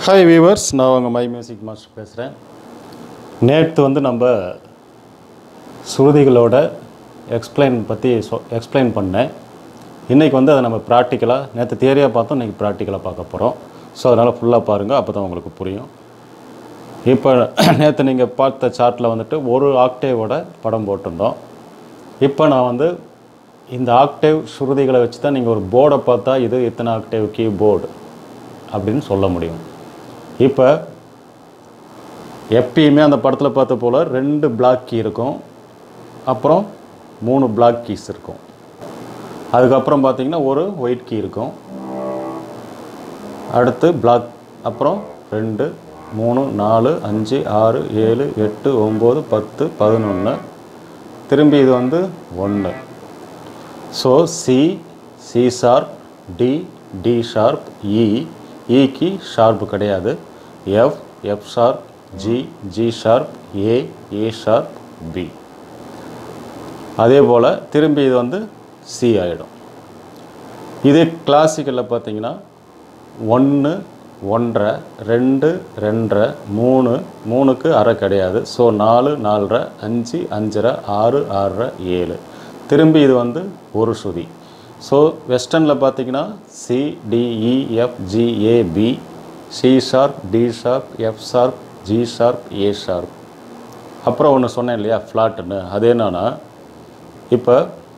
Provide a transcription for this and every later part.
hi viewers நான் உங்கள் my music master பேசுகிறேன் நேற்று வந்து நம்ம சுருதிகளோட எக்ஸ்பிளைன் பற்றி சொ எக்ஸ்பிளைன் பண்ணேன் இன்றைக்கி வந்து அதை நம்ம ப்ராக்டிக்கலாக நேற்று தியரியாக பார்த்தோம் இன்றைக்கி ப்ராக்டிக்கலாக பார்க்க போகிறோம் ஸோ அதனால் ஃபுல்லாக பாருங்கள் அப்போ தான் உங்களுக்கு புரியும் இப்போ நேற்று நீங்கள் பார்த்த சார்ட்டில் வந்துட்டு ஒரு ஆக்டேவோட படம் போட்டிருந்தோம் இப்போ நான் வந்து இந்த ஆக்டேவ் சுருதிகளை வச்சு தான் நீங்கள் ஒரு போர்டை பார்த்தா இது இத்தனை ஆக்டேவ் கீபோர்டு அப்படின்னு சொல்ல முடியும் இப்போ எப்பயுமே அந்த படத்தில் பார்த்த போல் ரெண்டு பிளாக் கீ இருக்கும் அப்புறம் மூணு பிளாக் கீஸ் இருக்கும் அதுக்கப்புறம் பார்த்தீங்கன்னா ஒரு ஒயிட் கீ இருக்கும் அடுத்து பிளாக் அப்புறம் ரெண்டு மூணு நாலு அஞ்சு ஆறு ஏழு எட்டு ஒம்பது பத்து பதினொன்று திரும்பி இது வந்து ஒன்று so C C sharp D D sharp E இக்கு ஷார்ப் கிடையாது F F sharp G G sharp A A sharp B அதே போல் திரும்பி இது வந்து சி ஆகிடும் இது கிளாசிக்கலில் பார்த்தீங்கன்னா ஒன்று ஒன்றரை ரெண்டு ரெண்டரை மூணு மூணுக்கு அரை கிடையாது ஸோ நாலு நாலரை அஞ்சு அஞ்சரை ஆறு ஆறரை ஏழு திரும்பி இது வந்து ஒரு சுதி ஸோ வெஸ்டர்னில் பார்த்தீங்கன்னா C D E F G A B C sharp D sharp F sharp G sharp A sharp அப்புறம் ஒன்று சொன்னேன் இல்லையா ஃப்ளாட்டுன்னு அது என்னன்னா இப்போ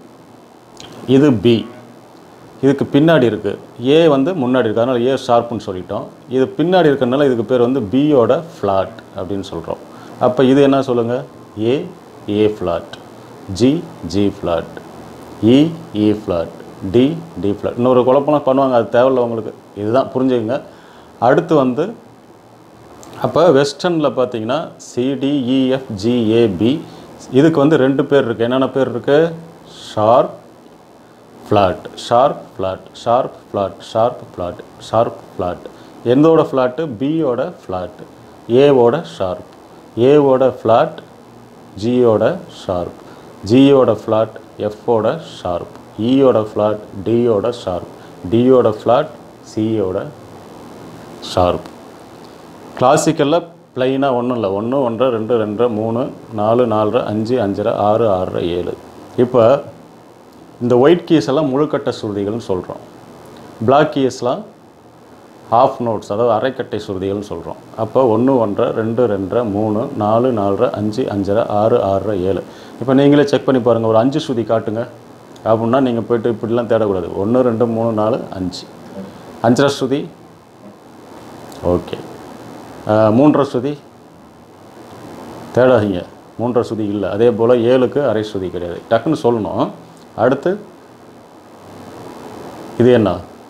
இது பி இதுக்கு பின்னாடி இருக்குது ஏ வந்து முன்னாடி இருக்குது அதனால் ஏ ஷார்ப்புன்னு சொல்லிட்டோம் இது பின்னாடி இருக்கிறதுனால இதுக்கு பேர் வந்து பியோட ஃப்ளாட் அப்படின்னு சொல்கிறோம் அப்போ இது என்ன சொல்லுங்கள் A A flat G G flat E E flat D D flat இன்னொரு குழப்பம்லாம் பண்ணுவாங்க அது தேவையில்ல உங்களுக்கு இதுதான் புரிஞ்சுக்கங்க அடுத்து வந்து அப்போ வெஸ்டர்னில் பார்த்தீங்கன்னா சிடிஇஎஃப் ஜிஏபி இதுக்கு வந்து ரெண்டு பேர் இருக்குது என்னென்ன பேர் இருக்குது sharp flat sharp flat sharp flat sharp flat sharp flat எந்தோட ஃப்ளாட்டு பியோட ஃப்ளாட் ஏவோட ஷார்ப் ஏவோட ஃப்ளாட் ஜியோட ஷார்ப் ஜியோட ஃப்ளாட் எஃப்போட ஷார்ப் இயோட ஃப்ளாட் டியோட ஷார்ப் டியோட ஃப்ளாட் சியோட ஷார்ப் கிளாசிக்கலில் ப்ளைனாக ஒன்றும் இல்லை ஒன்று ஒன்றரை ரெண்டு ரெண்டரை மூணு நாலு நாலரை அஞ்சு அஞ்சரை ஆறு ஆறரை ஏழு இப்போ இந்த ஒயிட் கீஸ் எல்லாம் முழுக்கட்ட சுருதிகள்னு சொல்கிறோம் பிளாக் கீஸ்லாம் ஆஃப் நோட்ஸ் அதாவது அரைக்கட்டை சுருதிகள்னு சொல்கிறோம் அப்போ ஒன்று ஒன்றரை ரெண்டு ரெண்டரை மூணு நாலு நாலரை அஞ்சு அஞ்சரை ஆறு ஆறரை ஏழு இப்போ நீங்களே செக் பண்ணி பாருங்கள் ஒரு அஞ்சு சுதி காட்டுங்க அப்படின்னா நீங்கள் போயிட்டு இப்படிலாம் தேடக்கூடாது ஒன்று ரெண்டு மூணு நாலு அஞ்சு அஞ்சரை சுதி ஓகே மூன்றரை சுதி தேடாதீங்க மூன்றரை சுதி இல்லை அதே போல் ஏழுக்கு அரை சுதி கிடையாது டக்குன்னு சொல்லணும் அடுத்து இது என்ன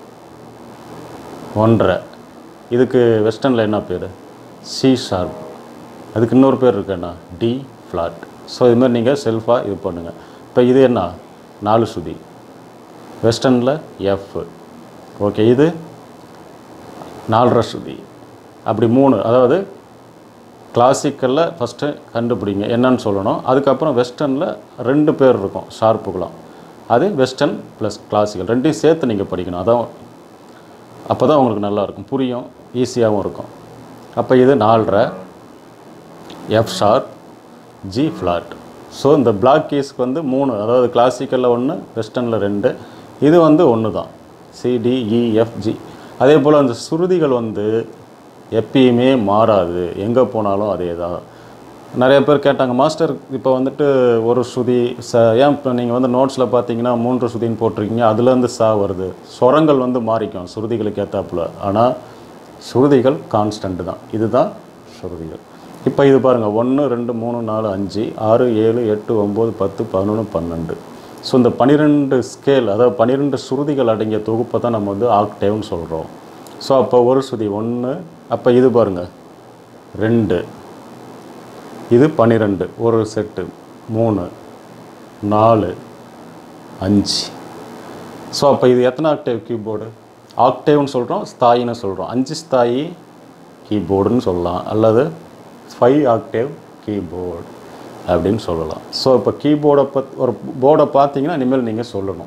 ஒன்றரை இதுக்கு வெஸ்டர்னில் என்ன பேர் சி ஷார்ப் அதுக்கு இன்னொரு பேர் இருக்கு என்ன டி ஃப்ளாட் ஸோ இதுமாதிரி நீங்கள் செல்ஃபாக இது பண்ணுங்கள் இப்போ இது என்ன நாலு சுதி வெஸ்டர்னில் எஃப் ஓகே இது நாலரை சுதி அப்படி மூணு அதாவது கிளாசிக்கலில் ஃபஸ்ட்டு கண்டுபிடிங்க என்னன்னு சொல்லணும் அதுக்கப்புறம் வெஸ்டர்னில் ரெண்டு பேர் இருக்கும் ஷார்ப்புகளாம் அது வெஸ்டர்ன் ப்ளஸ் கிளாசிக்கல் ரெண்டையும் சேர்த்து நீங்கள் படிக்கணும் அதான் அப்போ தான் உங்களுக்கு நல்லாயிருக்கும் புரியும் ஈஸியாகவும் இருக்கும் அப்போ இது நாலரை F sharp G flat so இந்த பிளாக் கீஸ்க்கு வந்து மூணு அதாவது கிளாசிக்கலில் ஒன்று வெஸ்டர்னில் ரெண்டு இது வந்து ஒன்று தான் சிடிஇஎஃப்ஜி அதே போல் அந்த சுருதிகள் வந்து எப்பயுமே மாறாது எங்கே போனாலும் அதே தான் நிறைய பேர் கேட்டாங்க மாஸ்டர் இப்போ வந்துட்டு ஒரு சுதி ச ஏன் இப்போ நீங்கள் வந்து நோட்ஸில் பார்த்தீங்கன்னா மூன்று சுதின்னு போட்டிருக்கீங்க அதுலேருந்து சா வருது ஸ்வரங்கள் வந்து மாறிக்கும் சுருதிகளுக்கு ஏற்றாப்புல ஆனால் சுருதிகள் கான்ஸ்டன்ட் தான் இதுதான் சுருதிகள் இப்போ இது பாருங்கள் ஒன்று ரெண்டு மூணு நாலு அஞ்சு ஆறு ஏழு எட்டு ஒம்பது பத்து பதினொன்று பன்னெண்டு ஸோ இந்த பன்னிரெண்டு ஸ்கேல் அதாவது பன்னிரெண்டு சுருதிகள் அடங்கிய தொகுப்பை தான் நம்ம வந்து ஆக்டேவ்னு சொல்கிறோம் ஸோ அப்போ ஒரு சுதி ஒன்று அப்போ இது பாருங்கள் ரெண்டு இது பன்னிரெண்டு ஒரு செட்டு மூணு நாலு அஞ்சு ஸோ அப்போ இது எத்தனை ஆக்டேவ் கீபோர்டு ஆக்டேவ்னு சொல்கிறோம் ஸ்தாயின்னு சொல்கிறோம் அஞ்சு ஸ்தாயி கீபோர்டுன்னு சொல்லலாம் அல்லது ஃபைவ் ஆக்டேவ் கீபோர்டு அப்படின்னு சொல்லலாம் ஸோ இப்போ கீபோர்டை பத் ஒரு போர்டை பார்த்தீங்கன்னா இனிமேல் நீங்கள் சொல்லணும்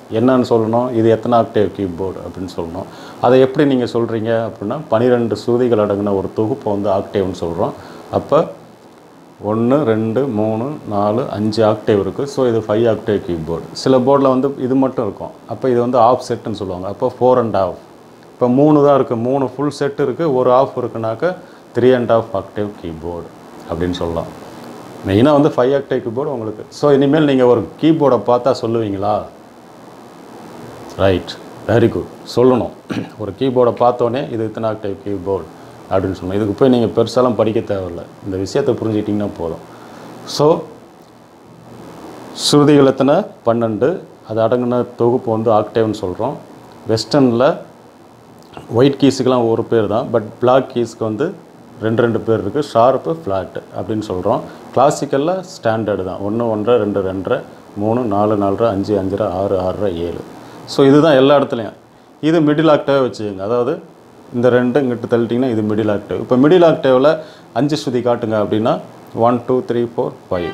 என்னன்னு சொல்லணும் இது எத்தனை ஆக்டேவ் கீபோர்டு அப்படின்னு சொல்லணும் அதை எப்படி நீங்கள் சொல்கிறீங்க அப்படின்னா பன்னிரெண்டு சுருதிகள் அடங்கின ஒரு தொகுப்பை வந்து ஆக்டேவ்னு சொல்கிறோம் அப்போ ஒன்று ரெண்டு மூணு நாலு அஞ்சு ஆக்டேவ் இருக்குது ஸோ இது ஃபைவ் ஆக்டேவ் கீபோர்டு சில போர்டில் வந்து இது மட்டும் இருக்கும் அப்போ இது வந்து ஆஃப் செட்டுன்னு சொல்லுவாங்க அப்போ ஃபோர் அண்ட் ஆஃப் இப்போ மூணு தான் இருக்குது மூணு ஃபுல் செட் இருக்குது ஒரு ஆஃப் இருக்குனாக்க three and half octave keyboard அப்படின்னு சொல்லலாம் மெயினாக வந்து ஃபைவ் ஆக்டேவ் கீபோர்டு உங்களுக்கு ஸோ இனிமேல் நீங்கள் ஒரு கீபோர்டை பார்த்தா சொல்லுவீங்களா ரைட் வெரி குட் சொல்லணும் ஒரு கீபோர்டை பார்த்தோன்னே இது இத்தனை ஆக்டேவ் கீபோர்டு அப்படின்னு சொல்லணும் இதுக்கு போய் நீங்கள் பெருசாலாம் படிக்க தேவையில்லை இந்த விஷயத்தை புரிஞ்சுக்கிட்டிங்கன்னா போதும் ஸோ ஸ்ருதிகள் எத்தனை பன்னெண்டு அது அடங்கின தொகுப்பு வந்து ஆக்டேவ்னு சொல்கிறோம் வெஸ்டர்னில் ஒயிட் கீஸுக்கெலாம் ஒரு பேர் தான் பட் பிளாக் கீஸ்க்கு வந்து ரெண்டு ரெண்டு பேர் இருக்குது ஷார்ப்பு ஃப்ளாட்டு அப்படின்னு சொல்கிறோம் கிளாசிக்கலில் ஸ்டாண்டர்டு தான் ஒன்று ஒன்றரை ரெண்டு ரெண்டரை மூணு நாலு நாலரை அஞ்சு அஞ்சரை ஆறு ஆறரை ஏழு ஸோ இதுதான் எல்லா இடத்துலையும் இது மிடில் ஆக்டேவாக வச்சுக்கோங்க அதாவது இந்த ரெண்டு இங்கிட்டு தள்ளிட்டிங்கன்னா இது மிடில் ஆக்டேவ் இப்போ மிடில் ஆக்டேவில் அஞ்சு ஸ்ருதி காட்டுங்க அப்படின்னா one two three four five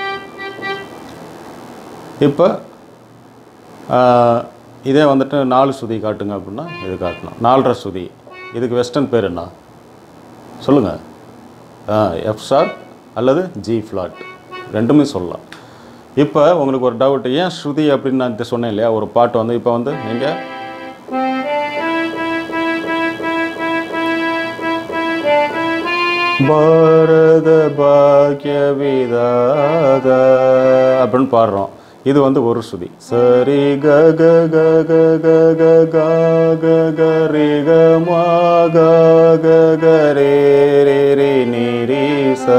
இப்போ ஆஹ், இதே வந்துட்டு நாலு ஸ்ருதி காட்டுங்க அப்படின்னா இது காட்டணும் நாலரை ஸ்ருதி இதுக்கு வெஸ்டர்ன் பேர் என்ன சொல்லுங்கள் எஃப் ஷார் அல்லது ஜி ஃப்ளாட் ரெண்டுமே சொல்லலாம் இப்போ உங்களுக்கு ஒரு டவுட் ஏன் ஸ்ருதி அப்படின்னு நான் இது சொன்னேன் இல்லையா ஒரு பாட்டு வந்து இப்போ வந்து நீங்கள் பாரத பாக்கிய விதாத அப்படின்னு பாடுறோம் இது வந்து ஒரு ஸ்ருதி சரி க க க க க க க க க ரே க மா க க க ரே ரே ரே நீ ரீ ச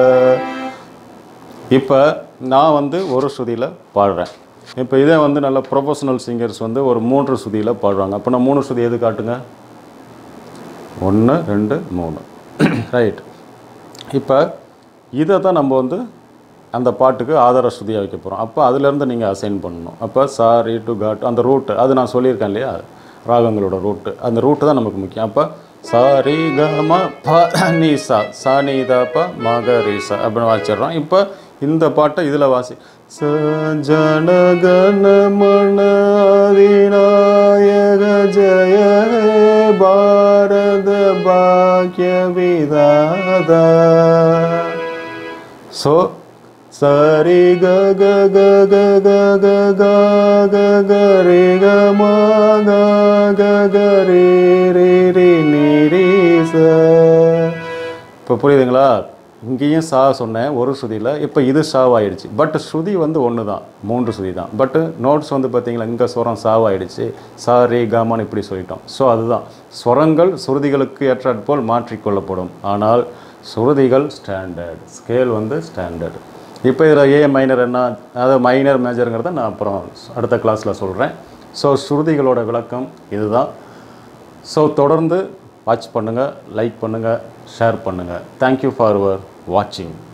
இப்போ நான் வந்து ஒரு ஸ்ருதியில் பாடுறேன் இப்போ இதே வந்து நல்ல ப்ரொஃபஷனல் சிங்கர்ஸ் வந்து ஒரு மூன்று ஸ்ருதியில் பாடுறாங்க அப்போ நான் மூணு ஸ்ருதி எது காட்டுங்க ஒன்று ரெண்டு மூணு ரைட் இப்போ இதை தான் நம்ம வந்து அந்த பாட்டுக்கு ஆதார ஸ்ருதியாக வைக்க போகிறோம் அப்போ அதுலேருந்து நீங்கள் அசைன் பண்ணணும் அப்போ சாரி டு காட் அந்த ரூட்டு அது நான் சொல்லியிருக்கேன் இல்லையா ராகங்களோட ரூட்டு அந்த ரூட்டு தான் நமக்கு முக்கியம் அப்போ சாரி கம ப நீ சா சா நீ த ப மக ரீ சா அப்படின்னு வாசிச்சிடுறோம் இப்போ இந்த பாட்டை இதில் வாசி ச ஜன கண மன அதிநாயக ஜய ஹே பாரத பாக்கிய விதாதா ஸோ சரி க க க க க க க க க ரே க மா க க க ரே ரே ரே நீ ரே ச இப்போ புரியுதுங்களா இங்கேயும் சா சொன்னேன் ஒரு ஸ்ருதியில் இப்போ இது சாவாயிடுச்சு பட் ஸ்ருதி வந்து ஒன்று தான் மூன்று ஸ்ருதி தான் பட்டு நோட்ஸ் வந்து பார்த்தீங்களா இங்கே ஸ்வரம் சாவாயிடுச்சு சா ரே காமான்னு இப்படி சொல்லிட்டோம் ஸோ அதுதான் ஸ்வரங்கள் சுருதிகளுக்கு ஏற்றாற்போல் மாற்றிக்கொள்ளப்படும் ஆனால் சுருதிகள் ஸ்டாண்டர்ட் ஸ்கேல் வந்து ஸ்டாண்டர்ட் இப்போ இதில் ஏ மைனர் என்ன அதாவது மைனர் மேஜருங்கிறத நான் அப்புறம் அடுத்த கிளாஸில் சொல்கிறேன் ஸோ ஸ்ருதிகளோட விளக்கம் இதுதான் ஸோ தொடர்ந்து வாட்ச் பண்ணுங்கள் லைக் பண்ணுங்கள் ஷேர் பண்ணுங்கள் தேங்க்யூ ஃபார் யுவர் வாட்சிங்